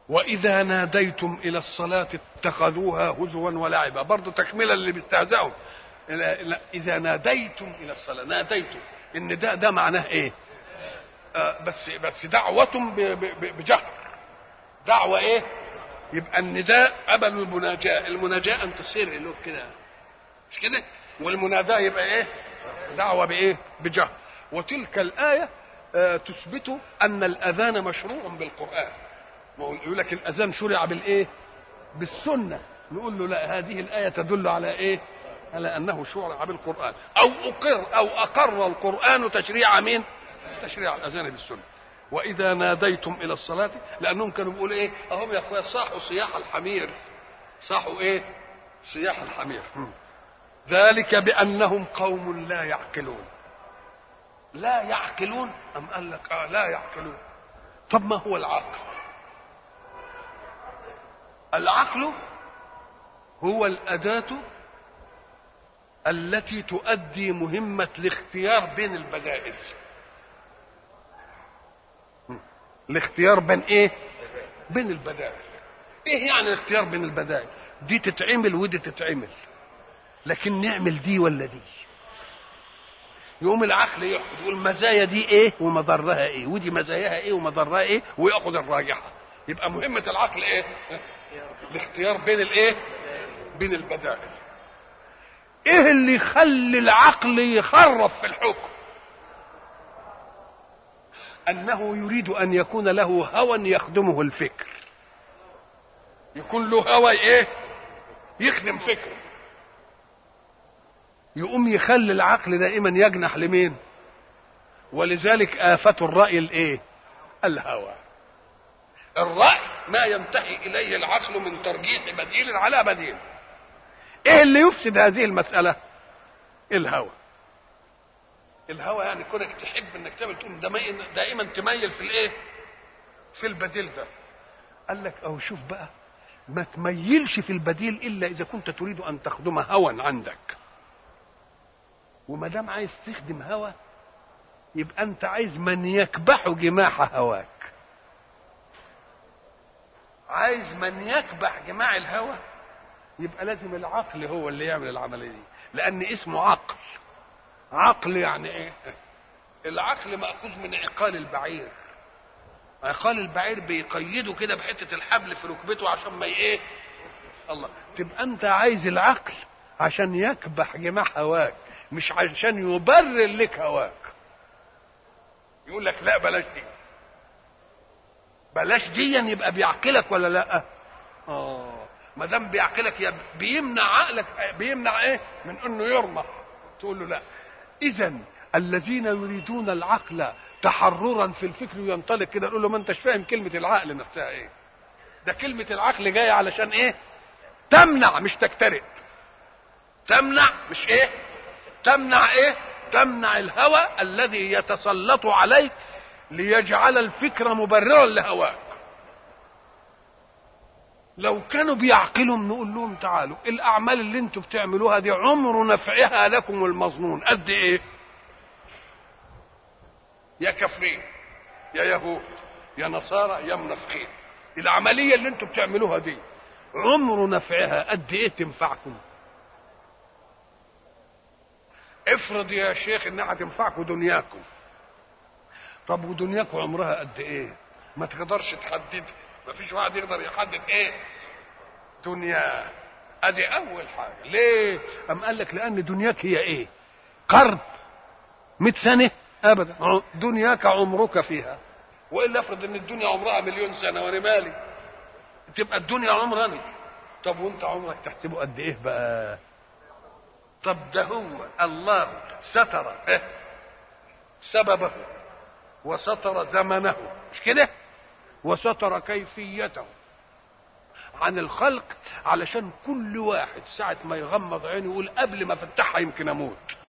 وإذا ناديتم إلى الصلاة اتخذوها هزوا ولعبا برضه تكملة اللي بيستهزئوا إذا ناديتم إلى الصلاة ناديتم إن ده ده معناه إيه؟ آه بس بس دعوة بجهر دعوة إيه؟ يبقى النداء قبل المناجاة المناجاة أن تصير له كده مش كده؟ والمناداة يبقى إيه؟ دعوة بإيه؟ بجهر وتلك الآية آه تثبت أن الأذان مشروع بالقرآن يقول لك الاذان شرع بالايه بالسنه نقول له لا هذه الايه تدل على ايه على انه شرع بالقران او اقر او اقر القران تشريع مين تشريع الاذان بالسنه واذا ناديتم الى الصلاه لانهم كانوا بيقولوا ايه اهم يا اخويا صاحوا صياح الحمير صاحوا ايه صياح الحمير ذلك بانهم قوم لا يعقلون لا يعقلون ام قال لك اه لا يعقلون طب ما هو العقل العقل هو الأداة التي تؤدي مهمة الاختيار بين البدائل الاختيار بين ايه بين البدائل ايه يعني الاختيار بين البدائل دي تتعمل ودي تتعمل لكن نعمل دي ولا دي يقوم العقل يحكم يقول مزايا دي ايه ومضرها ايه ودي مزاياها ايه ومضرها ايه وياخذ الراجحه يبقى مهمه العقل ايه الاختيار بين الايه بين البدائل ايه اللي يخلي العقل يخرف في الحكم انه يريد ان يكون له هوى يخدمه الفكر يكون له هوى ايه يخدم فكره يقوم يخلي العقل دائما يجنح لمين ولذلك آفة الرأي الايه الهوى الرأي ما ينتهي إليه العقل من ترجيح بديل على بديل ايه اللي يفسد هذه المسألة الهوى الهوى يعني كونك تحب انك تعمل تقوم دائما تميل في الايه في البديل ده قال لك او شوف بقى ما تميلش في البديل الا اذا كنت تريد ان تخدم هوى عندك وما دام عايز تخدم هوى يبقى انت عايز من يكبح جماح هواك عايز من يكبح جماع الهوى يبقى لازم العقل هو اللي يعمل العمليه دي لان اسمه عقل عقل يعني ايه العقل ماخوذ من عقال البعير عقال البعير بيقيده كده بحته الحبل في ركبته عشان ما ايه الله تبقى انت عايز العقل عشان يكبح جماع هواك مش عشان يبرر لك هواك يقول لك لا بلاش دي بلاش دي يبقى بيعقلك ولا لا اه ما دام بيعقلك يا بيمنع عقلك بيمنع ايه من انه يرمى تقول له لا اذا الذين يريدون العقل تحررا في الفكر وينطلق كده نقول له ما انتش فاهم كلمه العقل نفسها ايه ده كلمه العقل جايه علشان ايه تمنع مش تكترئ تمنع مش ايه تمنع ايه تمنع الهوى الذي يتسلط عليك ليجعل الفكر مبررا لهواك لو كانوا بيعقلوا نقول لهم تعالوا الاعمال اللي انتم بتعملوها دي عمر نفعها لكم المظنون قد ايه يا كافرين يا يهود يا نصارى يا منافقين العمليه اللي انتم بتعملوها دي عمر نفعها قد ايه تنفعكم افرض يا شيخ انها هتنفعكم دنياكم طب ودنياكم عمرها قد ايه ما تقدرش تحددها ما فيش واحد يقدر يحدد ايه دنيا ادي اول حاجه ليه ام قال لك لان دنياك هي ايه قرن 100 سنه ابدا دنياك عمرك فيها والا افرض ان الدنيا عمرها مليون سنه وانا مالي تبقى الدنيا عمرني طب وانت عمرك تحسبه قد ايه بقى طب ده هو الله ستر إيه؟ سببه وستر زمنه مش كده وستر كيفيته عن الخلق علشان كل واحد ساعة ما يغمض عينه يقول قبل ما افتحها يمكن اموت